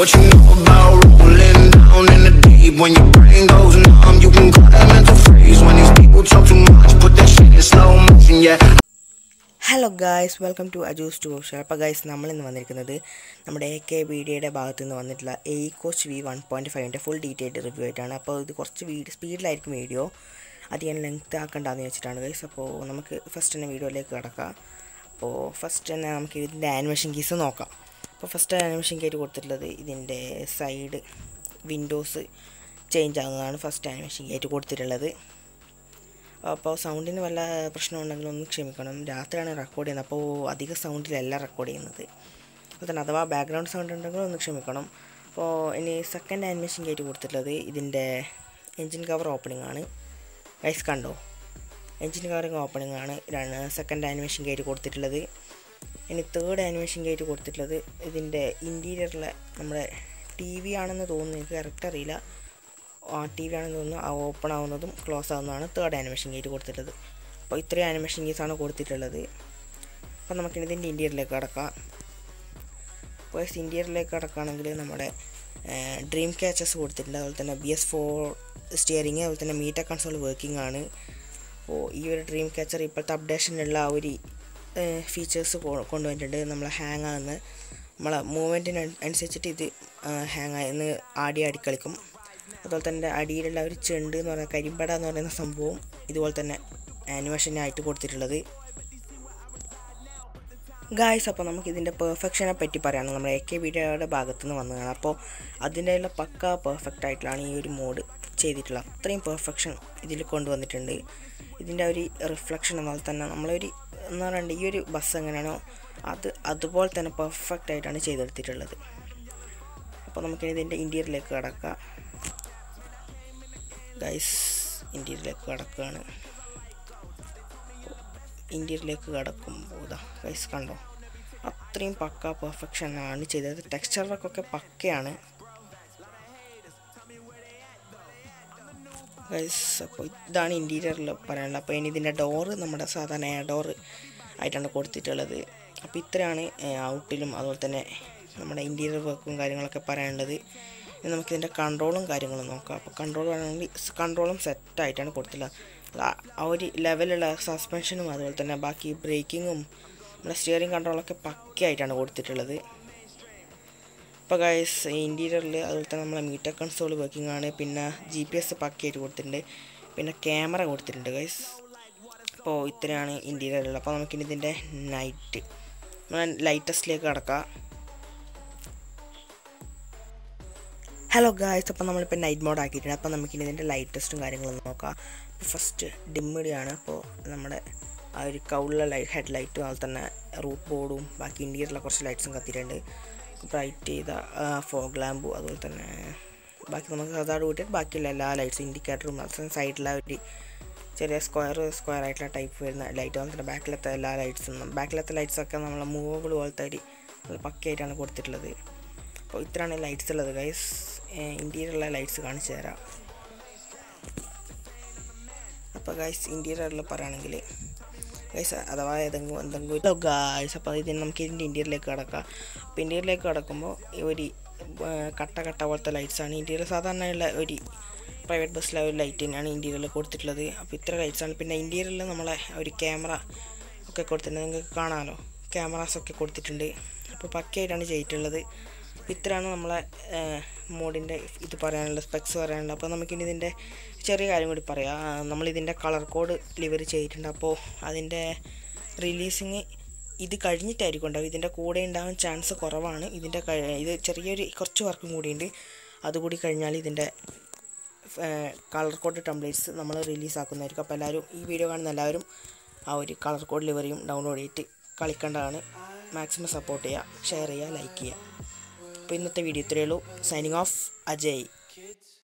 What you know about rolling down in the deep? When your brain goes numb, you can call that mental freeze. When these people talk too much, put that shit in slow motion, yeah. Hello guys welcome to അജൂസ് to show അപ്പോൾ guys നമ്മളിന്ന് വന്നിരിക്കുന്നത് നമ്മുടെ A K B ഡിയുടെ ഭാഗത്ത് നിന്ന് വന്നിട്ടുള്ള a coach V one point ഫൈവിൻ്റെ ഫുൾ ഡീറ്റെയിൽഡ് റിവ്യൂ ആയിട്ടാണ് അപ്പോൾ ഇത് കുറച്ച് വീഡിയോ സ്പീഡിലായിരിക്കും വീഡിയോ അധികം ലെങ്ത് ആക്കണ്ടെന്ന് വെച്ചിട്ടാണ് ഗൈസ് അപ്പോൾ നമുക്ക് ഫസ്റ്റ് തന്നെ വീഡിയോയിലേക്ക് കിടക്കാം അപ്പോൾ ഫസ്റ്റ് തന്നെ നമുക്ക് ഇതിൻ്റെ ആനിമേഷൻ കീസ് നോക്കാം അപ്പോൾ ഫസ്റ്റ് ആനിമേഷൻ കീറ്റ് കൊടുത്തിട്ടുള്ളത് ഇതിൻ്റെ സൈഡ് വിൻഡോസ് ചേഞ്ച് ആകുന്നതാണ് ഫസ്റ്റ് ആനിമേഷൻ കീറ്റ് കൊടുത്തിട്ടുള്ളത് അപ്പോൾ സൗണ്ടിന് വല്ല പ്രശ്നമുണ്ടെങ്കിൽ ഒന്ന് ക്ഷമിക്കണം രാത്രിയാണ് റെക്കോർഡ് ചെയ്യുന്നത് അപ്പോൾ അധിക സൗണ്ടിലല്ല റെക്കോർഡ് ചെയ്യുന്നത് അപ്പോൾ തന്നെ അഥവാ ബാക്ക്ഗ്രൗണ്ട് സൗണ്ട് ഉണ്ടെങ്കിൽ ഒന്ന് ക്ഷമിക്കണം അപ്പോൾ ഇനി സെക്കൻഡ് ആനിമേഷൻ കയറ്റി കൊടുത്തിട്ടുള്ളത് ഇതിൻ്റെ എൻജിൻ കവർ ഓപ്പണിംഗ് ആണ് ഗൈസ് കണ്ടോ എൻജിൻ കവറിങ് ഓപ്പണിംഗ് ആണ് സെക്കൻഡ് ആനിമേഷൻ കയറ്റി കൊടുത്തിട്ടുള്ളത് ഇനി തേർഡ് ആനിമേഷൻ കയറ്റി കൊടുത്തിട്ടുള്ളത് ഇതിൻ്റെ ഇൻറ്റീരിയറിലെ നമ്മുടെ ടി വി ആണെന്ന് തോന്നുന്നു എനിക്ക് കറക്റ്റ് അറിയില്ല ടി വി ആണെന്ന് തോന്നുന്നു ആ ഓപ്പൺ ആവുന്നതും ക്ലോസ് ആവുന്നതാണ് തേർഡ് ആനിമേഷൻ ഗേറ്റ് കൊടുത്തിട്ടുള്ളത് അപ്പോൾ ഇത്രയും ആനിമേഷൻ ഗേറ്റ്സാണ് കൊടുത്തിട്ടുള്ളത് അപ്പോൾ നമുക്കിനി ഇതിൻ്റെ ഇൻറ്റീരിയറിലേക്ക് കടക്കാം അപ്പോൾ ഇൻറ്റീരിയറിലേക്ക് കടക്കുകയാണെങ്കിൽ നമ്മുടെ ഡ്രീം ക്യാച്ചസ് കൊടുത്തിട്ടുണ്ട് അതുപോലെ തന്നെ ബി എസ് ഫോർ സ്റ്റിയറിങ് അതുപോലെ തന്നെ മീറ്റർ കൺസോൾ വർക്കിംഗ് ആണ് അപ്പോൾ ഈ ഒരു ഡ്രീം ക്യാച്ചർ ഇപ്പോഴത്തെ അപ്ഡേഷനുള്ള ആ ഒരു ഫീച്ചേഴ്സ് കൊണ്ടുവന്നിട്ടുണ്ട് നമ്മൾ ഹാങ് ആകുന്ന നമ്മളെ മൂവ്മെൻറ്റിന് അനുസരിച്ചിട്ട് ഇത് ഹാങ് ആയി ആടി ആടി കളിക്കും അതുപോലെ തന്നെ അടിയിലുള്ള ഒരു ചെണ്ട് എന്ന് പറയുന്ന കരിമ്പട എന്ന് പറയുന്ന സംഭവം ഇതുപോലെ തന്നെ ആനിമേഷനായിട്ട് കൊടുത്തിട്ടുള്ളത് ഗായ്സ് അപ്പോൾ നമുക്ക് ഇതിൻ്റെ പെർഫെക്ഷനെ പറ്റി പറയുകയാണെങ്കിൽ നമ്മുടെ എ കെ വീഡിയോയുടെ ഭാഗത്തു നിന്ന് വന്നതാണ് അപ്പോൾ അതിൻ്റെ ഉള്ള പക്ക പെർഫെക്റ്റ് ആയിട്ടുള്ളതാണ് ഈ ഒരു മോഡ് ചെയ്തിട്ടുള്ളത് അത്രയും പെർഫെക്ഷൻ ഇതിൽ കൊണ്ടുവന്നിട്ടുണ്ട് ഇതിൻ്റെ ഒരു റിഫ്ലക്ഷൻ എന്നാൽ തന്നെ നമ്മളൊരു എന്ന് പറയുന്നത് ഈ ഒരു ബസ് എങ്ങനെയാണോ അത് അതുപോലെ തന്നെ പെർഫെക്റ്റ് ആയിട്ടാണ് ചെയ്തെടുത്തിട്ടുള്ളത് അപ്പോൾ നമുക്കിനി ഇതിൻ്റെ ഇൻറ്റീരിയറിലേക്ക് കിടക്കാം ഗൈസ് ഇൻറ്റീരിയറിലേക്ക് കിടക്കുകയാണ് ഇൻറ്റീരിയറിലേക്ക് കിടക്കുമ്പോൾ ഇതാ ഗൈസ് കണ്ടോ അത്രയും പക്ക പെർഫെക്ഷൻ ആണ് ചെയ്തത് ടെക്സ്ചർ വർക്കൊക്കെ പക്കയാണ് ഗൈസ് അപ്പോൾ ഇതാണ് ഇൻറ്റീരിയറിൽ പറയാനുള്ളത് അപ്പോൾ ഇനി ഇതിൻ്റെ ഡോറ് നമ്മുടെ സാധാരണ എയർ ഡോറ് ആയിട്ടാണ് കൊടുത്തിട്ടുള്ളത് അപ്പോൾ ഇത്രയാണ് ഔട്ടിലും അതുപോലെ തന്നെ നമ്മുടെ ഇൻറ്റീരിയർ വർക്കും കാര്യങ്ങളൊക്കെ പറയാനുള്ളത് ഇനി നമുക്കിതിൻ്റെ കൺട്രോളും കാര്യങ്ങളും നോക്കാം അപ്പോൾ കൺട്രോൾ വേണമെങ്കിൽ കൺട്രോളും സെറ്റായിട്ടാണ് കൊടുത്തിട്ടുള്ളത് ആ ഒരു ലെവലുള്ള സസ്പെൻഷനും അതുപോലെ തന്നെ ബാക്കി ബ്രേക്കിങ്ങും നമ്മുടെ സ്റ്റിയറിംഗ് കൺട്രോളൊക്കെ പക്കയായിട്ടാണ് കൊടുത്തിട്ടുള്ളത് ഇപ്പോൾ ഗൈസ് ഇൻറ്റീരിയറിൽ അതുപോലെ തന്നെ നമ്മളെ മീറ്റർ കൺസോൾ വർക്കിംഗ് ആണ് പിന്നെ ജി പി എസ് പക്കയായിട്ട് കൊടുത്തിട്ടുണ്ട് പിന്നെ ക്യാമറ കൊടുത്തിട്ടുണ്ട് ഗൈസ് അപ്പോൾ ഇത്രയാണ് ഇൻറ്റീരിയറിൽ അപ്പോൾ നമുക്കിനി ഇതിൻ്റെ നൈറ്റ് നമ്മൾ ലൈറ്റസ്റ്റിലേക്ക് കടക്കാം ഹലോ ഗായ്സ് അപ്പോൾ നമ്മളിപ്പോൾ നൈറ്റ് മോഡ് ആക്കിയിട്ടുണ്ട് അപ്പോൾ നമുക്കിനി ഇതിൻ്റെ ലൈറ്റ് ടെസ്റ്റും കാര്യങ്ങളും നോക്കാം അപ്പോൾ ഫസ്റ്റ് ഡിമ്മിടിയാണ് അപ്പോൾ നമ്മുടെ ആ ഒരു കൗളിലെ ലൈറ്റ് ഹെഡ് ലൈറ്റും അതുപോലെ തന്നെ റൂട്ട് ബോർഡും ബാക്കി ഇൻറ്റീരിയറിലെ കുറച്ച് ലൈറ്റ്സും കത്തിയിട്ടുണ്ട് ബ്രൈറ്റ് ചെയ്ത ഫോഗ് ലാമ്പും അതുപോലെ തന്നെ ബാക്കി നമുക്ക് അതാണ് കൂട്ടിയിട്ട് ബാക്കിയുള്ള എല്ലാ ലൈറ്റ്സും ഇൻഡിക്കേറ്ററും അതുപോലെ സൈഡിലെ ഒരു ചെറിയ സ്ക്വയർ സ്ക്വയർ ആയിട്ടുള്ള ടൈപ്പ് വരുന്ന ലൈറ്റ് അതുപോലെ തന്നെ ബാക്കിലത്തെ എല്ലാ ലൈറ്റ്സും ബാക്കിലത്തെ ലൈറ്റ്സൊക്കെ നമ്മൾ മൂവബിൾ പോലത്തെ ഒരു പക്കയായിട്ടാണ് കൊടുത്തിട്ടുള്ളത് അപ്പോൾ ഇത്രയാണ് ലൈറ്റ്സ് ഉള്ളത് ഗൈസ് ഇൻറ്റീരിയറിലെ ലൈറ്റ്സ് കാണിച്ചു തരാം അപ്പോൾ ഗൈസ് ഇൻറ്റീരിയറിൽ പറയുകയാണെങ്കിൽ ഗൈസ് അഥവാ ഏതെങ്കിലും എന്തെങ്കിലും ഹലോ ഗായ്സ് അപ്പോൾ ഇതിന് നമുക്ക് ഇതിൻ്റെ ഇൻറ്റീരിയറിലേക്ക് കിടക്കാം അപ്പോൾ ഇൻറ്റീരിയറിലേക്ക് കിടക്കുമ്പോൾ ഒരു കട്ട കട്ട പോലത്തെ ലൈറ്റ്സാണ് ഇൻറ്റീരിയർ സാധാരണയുള്ള ഒരു പ്രൈവറ്റ് ബസ്സിലെ ഒരു ലൈറ്റ് തന്നെയാണ് ഇൻറ്റീരിയറിൽ കൊടുത്തിട്ടുള്ളത് അപ്പോൾ ഇത്ര ലൈറ്റ്സാണ് പിന്നെ ഇൻറ്റീരിയറിൽ നമ്മളെ ഒരു ക്യാമറ ഒക്കെ കൊടുത്തിട്ടുണ്ട് നിങ്ങൾക്ക് കാണാമല്ലോ ക്യാമറാസ് ഒക്കെ കൊടുത്തിട്ടുണ്ട് അപ്പോൾ പക്കയായിട്ടാണ് ചെയ്തിട്ടുള്ളത് ഇത്രയാണ് നമ്മളെ മോഡിൻ്റെ ഇത് പറയാനുള്ള സ്പെക്സ് പറയാനുള്ളത് അപ്പോൾ നമുക്കിനി ഇതിൻ്റെ ചെറിയ കാര്യം കൂടി പറയാം നമ്മളിതിൻ്റെ കളർ കോഡ് ലിവർ ചെയ്തിട്ടുണ്ട് അപ്പോൾ അതിൻ്റെ റിലീസിങ് ഇത് കഴിഞ്ഞിട്ടായിരിക്കും ഉണ്ടാവും ഇതിൻ്റെ കൂടെ ഉണ്ടാകാൻ ചാൻസ് കുറവാണ് ഇതിൻ്റെ ഇത് ചെറിയൊരു കുറച്ച് വർക്കും കൂടിയുണ്ട് അതുകൂടി കഴിഞ്ഞാൽ ഇതിൻ്റെ കളർ കോഡ് ടെംപ്ലേറ്റ്സ് നമ്മൾ റിലീസാക്കുന്നതായിരിക്കും അപ്പോൾ എല്ലാവരും ഈ വീഡിയോ കാണുന്ന എല്ലാവരും ആ ഒരു കളർ കോഡ് ലിവറിയും ഡൗൺലോഡ് ചെയ്തിട്ട് കളിക്കേണ്ടതാണ് മാക്സിമം സപ്പോർട്ട് ചെയ്യുക ഷെയർ ചെയ്യുക ലൈക്ക് ചെയ്യുക അപ്പോൾ ഇന്നത്തെ വീഡിയോ ഇത്രയേ ഉള്ളൂ സൈനിങ് ഓഫ് അജയ്